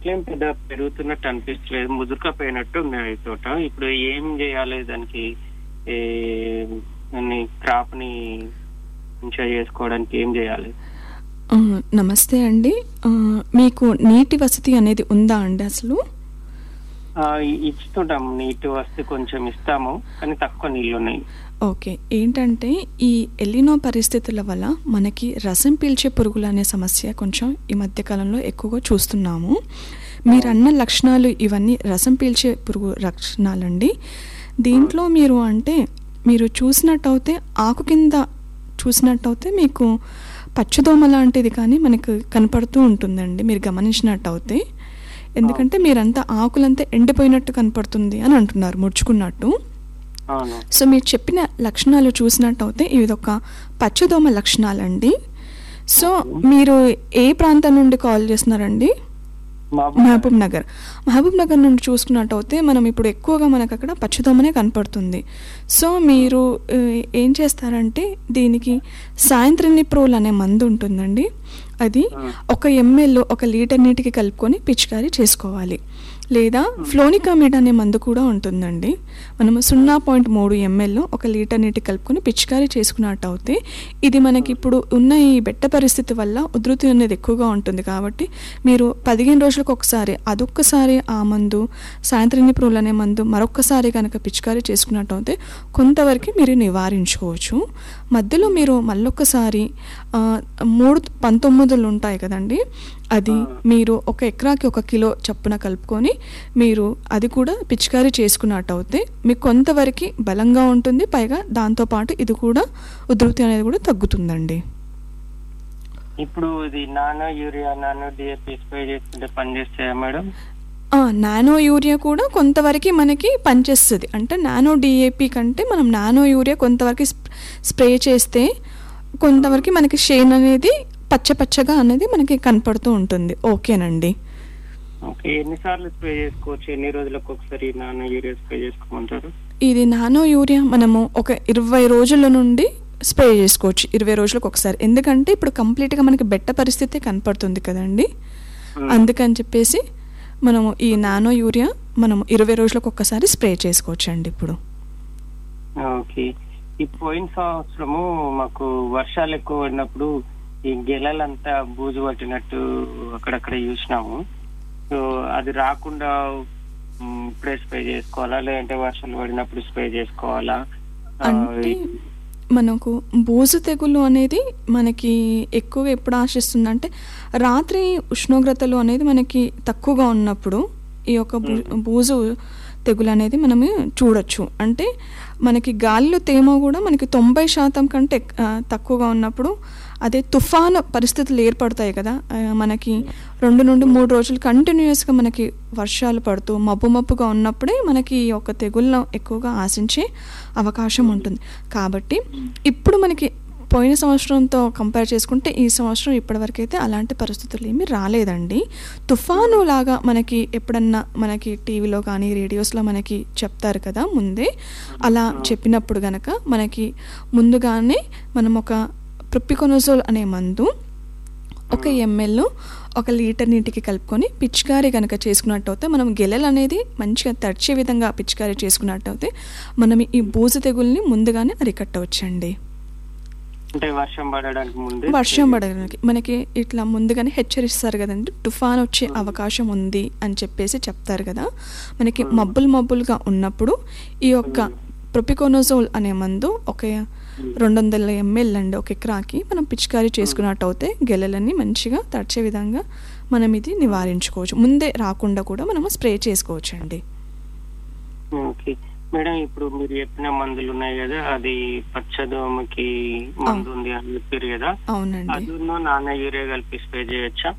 చెట్లేం పెద్ద పెరుగుతున్నట్టు అనిపించలేదు ముదురుకపోయినట్టు ఉన్నాయి తోట ఇప్పుడు ఏం చేయాలి దానికి క్రాప్ ని మంచిగా చేసుకోవడానికి ఏం చేయాలి ఆ, నమస్తే అండి ఆ, మీకు నీటి వసతి అనేది ఉందా అండి అసలు ఆ, ఇ- ఇస్తుంటాం నీటి వస్తే కొంచెం ఇస్తాము కానీ తక్కువ నీళ్ళు ఉన్నాయి ఓకే ఏంటంటే ఈ ఎల్లినో పరిస్థితుల వల్ల మనకి రసం పీల్చే పురుగులు అనే సమస్య కొంచెం ఈ మధ్య కాలంలో ఎక్కువగా చూస్తున్నాము మీరు అన్న లక్షణాలు ఇవన్నీ రసం పీల్చే పురుగు లక్షణాలండి దీంట్లో మీరు అంటే మీరు చూసినట్టయితే ఆకు కింద చూసినట్టయితే మీకు పచ్చదోమ లాంటిది కానీ మనకు కనపడుతూ ఉంటుందండి మీరు గమనించినట్టయితే ఎందుకంటే మీరంతా ఆకులంతా ఎండిపోయినట్టు కనపడుతుంది అని అంటున్నారు ముడుచుకున్నట్టు అవును సో మీరు చెప్పిన లక్షణాలు చూసినట్టయితే ఇవి ఒక పచ్చదోమ లక్షణాలండి సో మీరు ఏ ప్రాంతం నుండి కాల్ చేస్తున్నారండి మహబూబ్ మహబూబ్ నగర్ మహబూబ్ నగర్ నుండి చూసుకున్నట్టయితే మనం ఇప్పుడు ఎక్కువగా మనకు అక్కడ పచ్చదోమనే కనపడుతుంది సో మీరు ఆ, ఏం చేస్తారంటే దీనికి సాయంత్రం ప్రోల్ అనే మందు ఉంటుందండి అది ఒక ఎంఎల్ ఒక లీటర్ నీటికి కలుపుకొని పిచికారీ చేసుకోవాలి లేదా ఫ్లోనికామిడ్ అనే మందు కూడా ఉంటుందండి మనము సున్నా పాయింట్ మూడు ఎంఎల్ ఒక లీటర్ నీటి కలుపుకొని పిచికారీ చేసుకున్నట్టు అయితే ఇది మనకి ఇప్పుడు ఉన్న ఈ బెట్ట పరిస్థితి వల్ల ఉధృతి అనేది ఎక్కువగా ఉంటుంది కాబట్టి మీరు పదిహేను రోజులకు ఒకసారి అదొక్కసారి ఆ మందు సాయంత్రం ప్రోల్ అనే మందు మరొక్కసారి కనుక పిచికారీ చేసుకున్నట్టు అయితే కొంతవరకు మీరు నివారించుకోవచ్చు మధ్యలో మీరు మళ్ళొక్కసారి ఆ, మూడు పంతొమ్మిదిలు ఉంటాయి కదండి అది మీరు ఒక ఎకరాకి ఒక కిలో చప్పున కలుపుకొని మీరు అది కూడా పిచికారీ చేసుకున్నట్టు అయితే మీకు కొంతవరకు బలంగా ఉంటుంది పైగా దాంతోపాటు ఇది కూడా ఉధృతి అనేది కూడా తగ్గుతుందండి ఇప్పుడు ఇది nano urea nano DAP spray చేస్తుంటే పని చేస్తాయా మేడం ఆ, నానో యూరియా కూడా కొంతవరకు మనకి పనిచేస్తుంది అంటే నానో డిఏపి కంటే మనం నానో యూరియా కొంతవరకు స్ప్- స్ప్రే చేస్తే కొంతవరకు మనకి షేన్ అనేది పచ్చ పచ్చగా అనేది మనకి కనపడుతూ ఉంటుంది ఓకేనండి ఓకే ఎన్నిసార్లు స్ప్రే చేసుకోవచ్చు ఎన్ని రోజులకు ఒకసారి నానో యూరియా స్ప్రే చేసుకోమంటారు ఇది నానో యూరియా మనము ఒక ఇరవై రోజుల నుండి స్ప్రే చేసుకోవచ్చు ఇరవై రోజులకు ఒకసారి ఎందుకంటే ఇప్పుడు కంప్లీట్గా మనకి బెట్ట పరిస్థితి కనపడుతుంది కదండి Hmm. అందుకని చెప్పేసి మనము ఈ నానో యూరియా మనము ఇరవై రోజులకు ఒక్కసారి స్ప్రే చేసుకోవచ్చు అండి ఇప్పుడు ఓకే ఈ పోయిన సంవత్సరము మాకు వర్షాలు ఎక్కువ పడినప్పుడు ఈ గెలలంతా బూజు పట్టినట్టు అక్కడక్కడ చూసినాము సో అది రాకుండా మ్, ఇప్పుడే స్ప్రే చేసుకోవాలా లేదంటే వర్షాలు పడినప్పుడు స్ప్రే చేసుకోవాలా ఆ, అంటే మనకు బూజు తెగులు అనేది మనకి ఎక్కువగా ఎప్పుడు ఆశిస్తుందంటే రాత్రి ఉష్ణోగ్రతలు అనేది మనకి తక్కువగా ఉన్నప్పుడు ఈ యొక్క బూ- బూజు తెగులు అనేది మనము చూడొచ్చు అంటే మనకి గాలిలో తేమ కూడా మనకి తొంభై శాతం కంటే ఎక్- ఆ, తక్కువగా ఉన్నప్పుడు అదే తుఫాను పరిస్థితులు ఏర్పడతాయి కదా ఆ, మనకి రెండు నుండి మూడు రోజులు కంటిన్యూస్గా మనకి వర్షాలు పడుతూ మబ్బు మబ్బుగా ఉన్నప్పుడే మనకి ఈ యొక్క తెగుళ్ళను ఎక్కువగా ఆశించే అవకాశం ఉంటుంది కాబట్టి ఇప్పుడు మనకి పోయిన సంవత్సరంతో కంపేర్ చేసుకుంటే ఈ సంవత్సరం ఇప్పటివరకు అయితే అలాంటి పరిస్థితులు ఏమీ రాలేదండి తుఫాను లాగా మనకి ఎప్పుడన్నా మనకి టీవీలో కానీ రేడియోస్లో మనకి చెప్తారు కదా ముందే అలా చెప్పినప్పుడు గనక మనకి ముందుగానే మనం ఒక ప్రొప్పికొనోజోల్ అనే మందు ఒక ఎంఎల్ ఒక లీటర్ నీటికి కలుపుకొని పిచికారీ కనుక చేసుకున్నట్టయితే మనం గెలలు అనేది మంచిగా తడిచే విధంగా పిచికారీ చేసుకున్నట్టయితే మనం ఈ బూజు తెగుల్ని ముందుగానే అరికట్టవచ్చండి అంటే వర్షం పడడానికి ముందే వర్షం పడడానికి మనకి ఇట్లా ముందుగానే హెచ్చరిస్తారు కదండి తుఫాన్ వచ్చే అవకాశం ఉంది అని చెప్పేసి చెప్తారు కదా మనకి మబ్బులు మబ్బులుగా ఉన్నప్పుడు ఈ యొక్క ప్రొపికోనోజోల్ అనే మందు ఒక రెండు వందల ఎంఎల్ అండి ఒక ఎకరాకి మనం పిచికారీ చేసుకున్నట్టు అయితే గెలలన్నీ మంచిగా తడిచే విధంగా మనం ఇది నివారించుకోవచ్చు ముందే రాకుండా కూడా మనం స్ప్రే చేసుకోవచ్చు అండి ఓకే మేడం ఇప్పుడు మీరు చెప్పిన మందులు ఉన్నాయి కదా అది పచ్చదోమకి మందు ఉంది అని చెప్పారు కదా అవునండి అదును నాన్న యూరియా కలిపి స్ప్రే చేయొచ్చా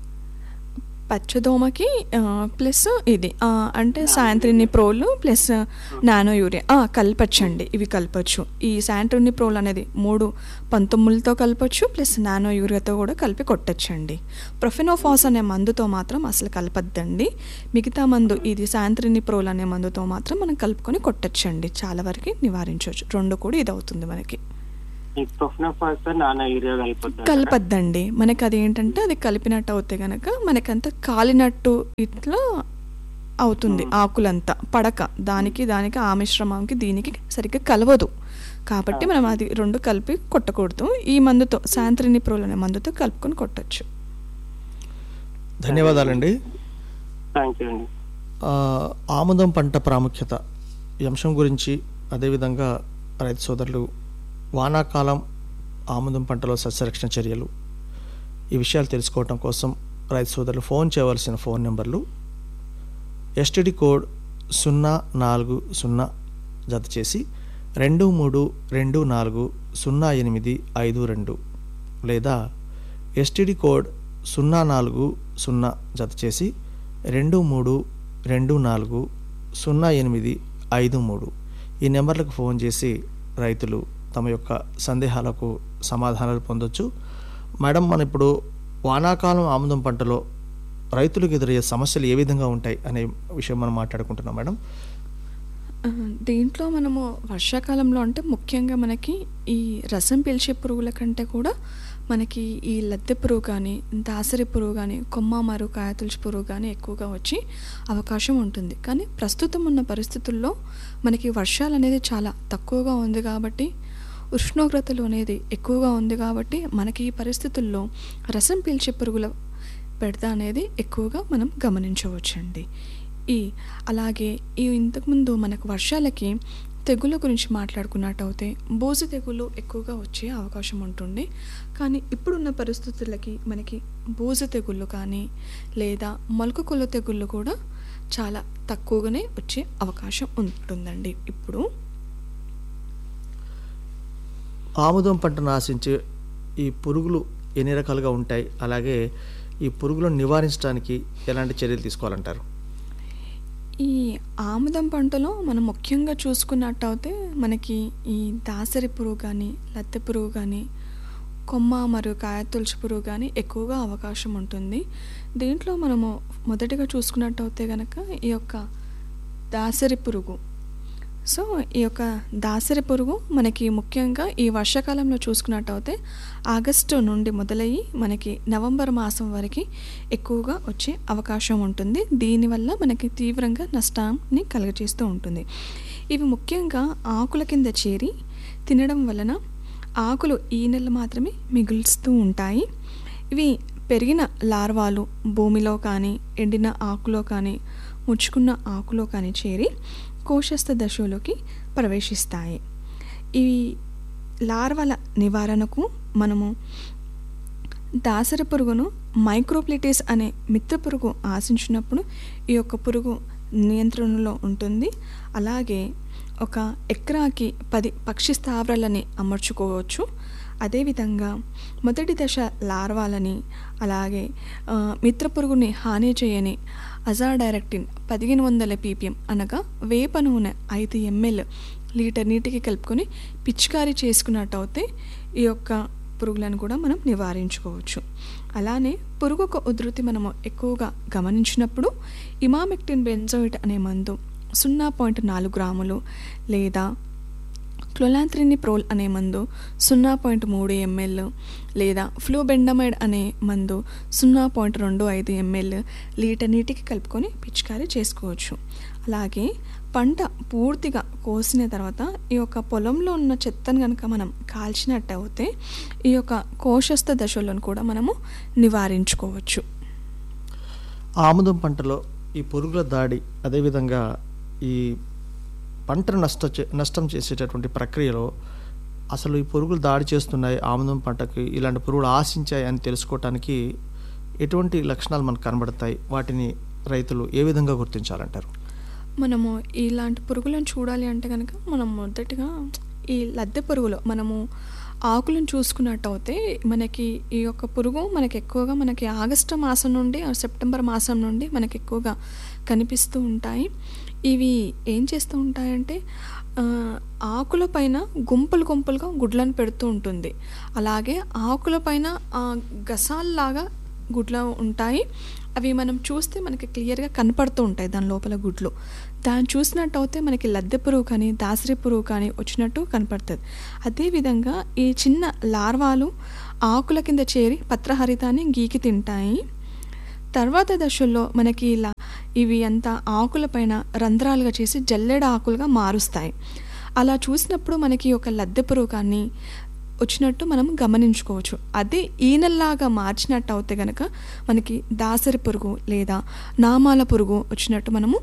పచ్చదోమకి ప్లస్ ఇది ఆ, అంటే సాయంత్రిని ప్రోలు ప్లస్ నానో యూరియా ఆ, కలపచ్చండి ఇవి కలపచ్చు ఈ సాయంత్రిని ప్రోల్ అనేది మూడు పంతొమ్మిదితో కలపచ్చు ప్లస్ నానో యూరియాతో కూడా కలిపి కొట్టచ్చండి ప్రొఫెనోఫాస్ అనే మందుతో మాత్రం అసలు కలపద్దండి మిగతా మందు ఇది సాయంత్రిని ప్రోల్ అనే మందుతో మాత్రం మనం కలుపుకొని కొట్టచ్చండి చాలా వరకు నివారించవచ్చు రెండు కూడా ఇది అవుతుంది మనకి ఈ ప్రొఫ్నోఫాస్ నానా యూరియా కలిపొద్దు కలపద్దండి మనకి అది ఏంటంటే అది కలిపినట్టు అవుతే గనక మనకంత కాలినట్టు ఇట్లా అవుతుంది ఆకులంతా పడక దానికి దానికి ఆ మిశ్రమంకి దీనికి సరిగ్గా కలవదు కాబట్టి మనం అది రెండు కలిపి కొట్టకూడదు ఈ మందుతో శాంత్రిని ప్రోల్ అనే మందుతో కలుపుకొని కొట్టచ్చు ధన్యవాదాలండి థ్యాంక్ యూ అండి ఆ, ఆముదం పంట ప్రాముఖ్యత ఈ అంశం గురించి అదేవిధంగా రైతు సోదరులు వానాకాలం ఆముదం పంటలో సస్యరక్షణ చర్యలు ఈ విషయాలు తెలుసుకోవటం కోసం రైతు సోదరులు ఫోన్ చేయవలసిన ఫోన్ నెంబర్లు ఎస్టిడి కోడ్ సున్నా నాలుగు సున్నా జత చేసి రెండు మూడు రెండు నాలుగు సున్నా ఎనిమిది ఐదు రెండు లేదా ఎస్టిడి కోడ్ సున్నా నాలుగు సున్నా జత చేసి రెండు మూడు రెండు నాలుగు సున్నా ఎనిమిది ఐదు మూడు ఈ నెంబర్లకు ఫోన్ చేసి రైతులు తమ యొక్క సందేహాలకు సమాధానాలు పొందొచ్చు మేడం మన ఇప్పుడు వానాకాలం ఆముదం పంటలో రైతులకు ఎదురయ్యే సమస్యలు ఏ విధంగా ఉంటాయి అనే విషయం మనం మాట్లాడుకుంటున్నాం మేడం ఆ, దీంట్లో మనము వర్షాకాలంలో అంటే ముఖ్యంగా మనకి ఈ రసం పీల్చే పురుగుల కంటే కూడా మనకి ఈ లద్దె పురుగు కానీ దాసరి పురుగు కానీ కొమ్మ మరు కాయతుల్చి పురుగు కానీ ఎక్కువగా వచ్చి అవకాశం ఉంటుంది కానీ ప్రస్తుతం ఉన్న పరిస్థితుల్లో మనకి వర్షాలు అనేది చాలా తక్కువగా ఉంది కాబట్టి ఉష్ణోగ్రతలు అనేది ఎక్కువగా ఉంది కాబట్టి మనకి ఈ పరిస్థితుల్లో రసం పీల్చే పురుగుల బెడద అనేది ఎక్కువగా మనం గమనించవచ్చండి ఈ అలాగే ఈ ఇంతకుముందు మనకు వర్షాలకి తెగుళ్ళ గురించి మాట్లాడుకున్నట్టయితే బోజు తెగులు ఎక్కువగా వచ్చే అవకాశం ఉంటుంది కానీ ఇప్పుడున్న పరిస్థితులకి మనకి బోజు తెగుళ్ళు కానీ లేదా మొలక కొల్లు తెగుళ్ళు కూడా చాలా తక్కువగానే వచ్చే అవకాశం ఉంటుందండి ఇప్పుడు ఆముదం పంటను ఆశించే ఈ పురుగులు ఎన్ని రకాలుగా ఉంటాయి అలాగే ఈ పురుగులను నివారించడానికి ఎలాంటి చర్యలు తీసుకోవాలంటారు ఈ ఆముదం పంటలో మనం ముఖ్యంగా చూసుకున్నట్టయితే మనకి ఈ దాసరి పురుగు కానీ లత్తె పురుగు కానీ కొమ్మ మరియు కాయ తులసి పురుగు కానీ ఎక్కువగా అవకాశం ఉంటుంది దీంట్లో మనము మొదటిగా చూసుకున్నట్టయితే కనుక ఈ యొక్క దాసరి పురుగు సో ఈ యొక్క దాసరి పురుగు మనకి ముఖ్యంగా ఈ వర్షాకాలంలో చూసుకున్నట్టయితే ఆగస్టు నుండి మొదలయ్యి మనకి నవంబర్ మాసం వరకు ఎక్కువగా వచ్చే అవకాశం ఉంటుంది దీనివల్ల మనకి తీవ్రంగా నష్టాన్ని కలుగజేస్తూ ఉంటుంది ఇవి ముఖ్యంగా ఆకుల కింద చేరి తినడం వలన ఆకులు ఈ నెల మాత్రమే మిగులుస్తూ ఉంటాయి ఇవి పెరిగిన లార్వాలు భూమిలో కానీ ఎండిన ఆకులో కానీ ముచ్చుకున్న ఆకులో కానీ చేరి కోశస్థ దశలోకి ప్రవేశిస్తాయి ఇవి లార్వల నివారణకు మనము దాసరి పురుగును మైక్రోప్లిటిస్ అనే మిత్ర పురుగు ఆశించినప్పుడు ఈ యొక్క పురుగు నియంత్రణలో ఉంటుంది అలాగే ఒక ఎకరాకి పది పక్షి స్థావరాలని అమర్చుకోవచ్చు అదేవిధంగా మొదటి దశ లార్వాలని అలాగే ఆ, మిత్ర పురుగుని హాని చేయని అజాడైరెక్టిన్ పదిహేను వందల పీపీఎం అనగా వేప నూనె ఐదు ఎంఎల్ లీటర్ నీటికి కలుపుకొని పిచికారీ చేసుకున్నట్టయితే ఈ యొక్క పురుగులను కూడా మనం నివారించుకోవచ్చు అలానే పురుగు ఒక ఉధృతి మనము ఎక్కువగా గమనించినప్పుడు ఇమామెక్టిన్ బెంజోయిట్ అనే మందు సున్నా పాయింట్ నాలుగు గ్రాములు లేదా క్లోలాంత్రినిప్రోల్ అనే మందు సున్నా పాయింట్ మూడు ఎంఎల్ లేదా ఫ్లూబెండమైడ్ అనే మందు సున్నా పాయింట్ రెండు ఐదు ఎంఎల్ లీటర్ నీటికి కలుపుకొని పిచికారీ చేసుకోవచ్చు అలాగే పంట పూర్తిగా కోసిన తర్వాత ఈ యొక్క పొలంలో ఉన్న చెత్తను కనుక మనం కాల్చినట్టు అయితే ఈ యొక్క కోశస్థ దశలను కూడా మనము నివారించుకోవచ్చు ఆముదం పంటలో ఈ పురుగుల దాడి అదేవిధంగా ఈ పంటను నష్ట చే- నష్టం చేసేటటువంటి ప్రక్రియలో అసలు ఈ పురుగులు దాడి చేస్తున్నాయి ఆముదం పంటకి ఇలాంటి పురుగులు ఆశించాయి అని తెలుసుకోవటానికి ఎటువంటి లక్షణాలు మనకు కనబడతాయి వాటిని రైతులు ఏ విధంగా గుర్తించాలంటారు మనము ఇలాంటి పురుగులను చూడాలి అంటే కనుక మనం మొదటిగా ఈ లద్దె పురుగులు మనము ఆకులను చూసుకున్నట్టయితే మనకి ఈ యొక్క పురుగు మనకి ఎక్కువగా మనకి ఆగస్టు మాసం నుండి ఆ సెప్టెంబర్ మాసం నుండి మనకి ఎక్కువగా కనిపిస్తూ ఉంటాయి ఇవి ఏం చేస్తూ ఉంటాయంటే ఆ, ఆకుల పైన గుంపులు గుంపులుగా గుడ్లను పెడుతూ ఉంటుంది అలాగే ఆకుల పైన ఆ, గసాల్లాగా గుడ్లు ఉంటాయి అవి మనం చూస్తే మనకి క్లియర్గా కనపడుతూ ఉంటాయి దాని లోపల గుడ్లు దాన్ని చూసినట్టు అయితే మనకి లద్దె పురుగు కానీ దాసరి పురుగు కానీ వచ్చినట్టు కనపడుతుంది అదేవిధంగా ఈ చిన్న లార్వాలు ఆకుల కింద చేరి పత్రహరితాన్ని గీకి తింటాయి తర్వాత దశల్లో మనకి ఇలా ఇవి అంతా ఆకులపైన రంధ్రాలుగా చేసి జల్లెడ ఆకులుగా మారుస్తాయి అలా చూసినప్పుడు మనకి ఒక లద్దె పురుగు కానీ వచ్చినట్టు మనం గమనించుకోవచ్చు అదే ఈనల్లాగా మార్చినట్టు అవుతే గనక మనకి దాసరి పురుగు లేదా నామాల పురుగు వచ్చినట్టు మనము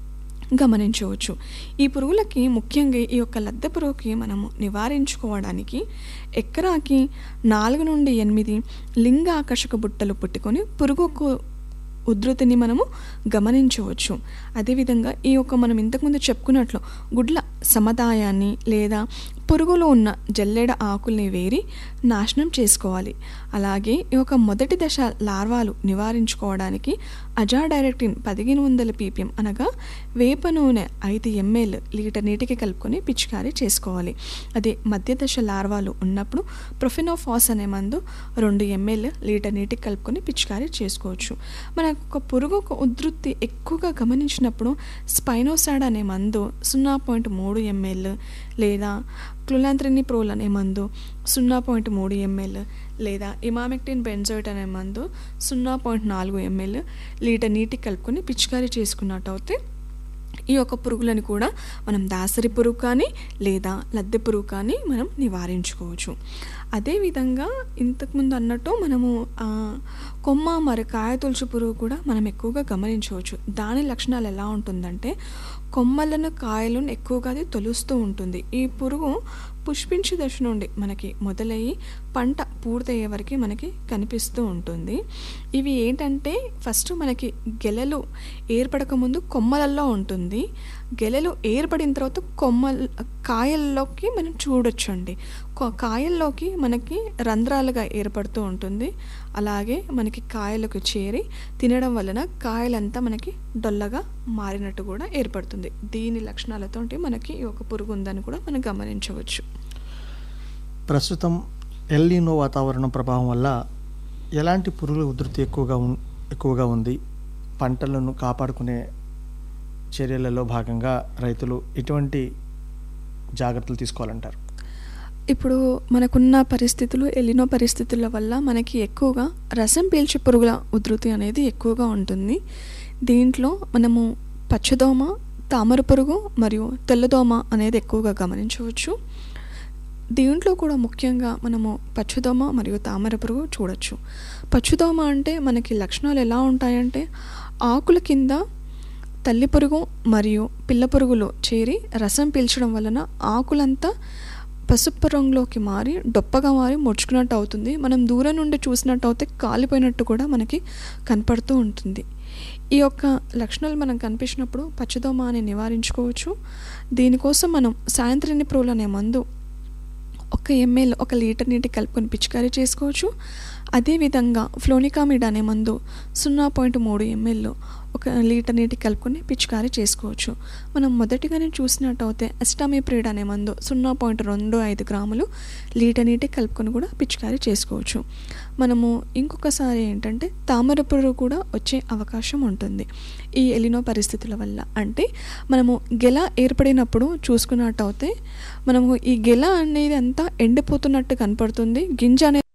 గమనించవచ్చు ఈ పురుగులకి ముఖ్యంగా ఈ యొక్క లద్దె పురుగుకి మనము నివారించుకోవడానికి ఎకరాకి నాలుగు నుండి ఎనిమిది లింగ ఆకర్షక బుట్టలు పుట్టుకొని పురుగుకు ఉధృతిని మనము గమనించవచ్చు అదేవిధంగా ఈ యొక్క మనం ఇంతకుముందు చెప్పుకున్నట్లు గుడ్ల సముదాయాన్ని లేదా పురుగులో ఉన్న జల్లెడ ఆకుల్ని వేరి నాశనం చేసుకోవాలి అలాగే ఈ యొక్క మొదటి దశ లార్వాలు నివారించుకోవడానికి అజాడైరెక్టిన్ పదిహేను వందల పీపీఎం అనగా వేప నూనె ఐదు ఎంఎల్ లీటర్ నీటికి కలుపుకొని పిచికారీ చేసుకోవాలి అదే మధ్య దశ లార్వాలు ఉన్నప్పుడు ప్రొఫినోఫాస్ అనే మందు రెండు ఎంఎల్ లీటర్ నీటికి కలుపుకొని పిచికారీ చేసుకోవచ్చు మనకు ఒక పురుగు ఒక ఉధృతి ఎక్కువగా గమనించినప్పుడు స్పైనోసాడ్ అనే మందు సున్నా పాయింట్ మూడు ఎంఎల్ లేదా క్లులాంత్రిని ప్రోల్ అనే మందు సున్నా పాయింట్ మూడు ఎంఎల్ లేదా ఇమామెక్టిన్ బెంజోయిట్ అనే మందు సున్నా పాయింట్ నాలుగు ఎంఎల్ లీటర్ నీటికి కలుపుకొని పిచికారీ చేసుకున్నట్టు అయితే ఈ యొక్క పురుగులను కూడా మనం దాసరి పురుగు కానీ లేదా లద్దె పురుగు కానీ మనం నివారించుకోవచ్చు అదేవిధంగా ఇంతకుముందు అన్నట్టు మనము ఆ, కొమ్మ మరి కాయ తులుచు పురుగు కూడా మనం ఎక్కువగా గమనించవచ్చు దాని లక్షణాలు ఎలా ఉంటుందంటే కొమ్మలను కాయలను ఎక్కువగా అది తొలుస్తూ ఉంటుంది ఈ పురుగు పుష్పించే దశ నుండి మనకి మొదలయ్యి పంట పూర్తయ్యే వరకు మనకి కనిపిస్తూ ఉంటుంది ఇవి ఏంటంటే ఫస్ట్ మనకి గెలలు ఏర్పడక ముందు కొమ్మలల్లో ఉంటుంది గెలలు ఏర్పడిన తర్వాత కొమ్మల కాయల్లోకి మనం చూడొచ్చు అండి కొ- కాయల్లోకి మనకి రంధ్రాలుగా ఏర్పడుతూ ఉంటుంది అలాగే మనకి కాయలకు చేరి తినడం వలన కాయలంతా మనకి డొల్లగా మారినట్టు కూడా ఏర్పడుతుంది దీని లక్షణాలతో మనకి ఈ ఒక పురుగు ఉందని కూడా మనం గమనించవచ్చు ప్రస్తుతం ఎల్లీనో వాతావరణం ప్రభావం వల్ల ఎలాంటి పురుగుల ఉధృతి ఎక్కువగా ఉన్ ఎక్కువగా ఉంది పంటలను కాపాడుకునే చర్యలలో భాగంగా రైతులు ఎటువంటి జాగ్రత్తలు తీసుకోవాలంటారు ఇప్పుడు మనకున్న పరిస్థితులు ఎలినో పరిస్థితుల వల్ల మనకి ఎక్కువగా రసం పీల్చే పురుగుల ఉధృతి అనేది ఎక్కువగా ఉంటుంది దీంట్లో మనము పచ్చదోమ తామర పురుగు మరియు తెల్లదోమ అనేది ఎక్కువగా గమనించవచ్చు దీంట్లో కూడా ముఖ్యంగా మనము పచ్చదోమ మరియు తామర పురుగు చూడొచ్చు పచ్చదోమ అంటే మనకి లక్షణాలు ఎలా ఉంటాయంటే ఆకుల కింద తల్లి పురుగు మరియు పిల్ల పురుగులు చేరి రసం పీల్చడం వలన ఆకులంతా పసుపు రంగులోకి మారి డొప్పగా మారి ముడుచుకున్నట్టు అవుతుంది మనం దూరం నుండి చూసినట్టు అయితే కాలిపోయినట్టు కూడా మనకి కనపడుతూ ఉంటుంది ఈ యొక్క లక్షణాలు మనం కనిపించినప్పుడు పచ్చదోమ అని నివారించుకోవచ్చు దీనికోసం మనం సాయంత్రం ప్రోల్ అనే మందు ఒక ఎంఎల్ ఒక లీటర్ నీటి కలుపుకొని పిచికారీ చేసుకోవచ్చు అదేవిధంగా ఫ్లోనికామిడ్ అనే మందు సున్నా పాయింట్ మూడు ఎంఎల్ ఒక లీటర్ నీటి కలుపుకొని పిచికారీ చేసుకోవచ్చు మనం మొదటిగానే చూసినట్టు అయితే అస్టామిప్రిడ్ అనే మందు సున్నా పాయింట్ రెండు ఐదు గ్రాములు లీటర్ నీటి కలుపుకొని కూడా పిచికారీ చేసుకోవచ్చు మనము ఇంకొకసారి ఏంటంటే తామర పురుగు కూడా వచ్చే అవకాశం ఉంటుంది ఈ ఎలినో పరిస్థితుల వల్ల అంటే మనము గెల ఏర్పడినప్పుడు చూసుకున్నట్టు అయితే మనము ఈ గెల అనేది అంతా ఎండిపోతున్నట్టు కనపడుతుంది గింజ అనేది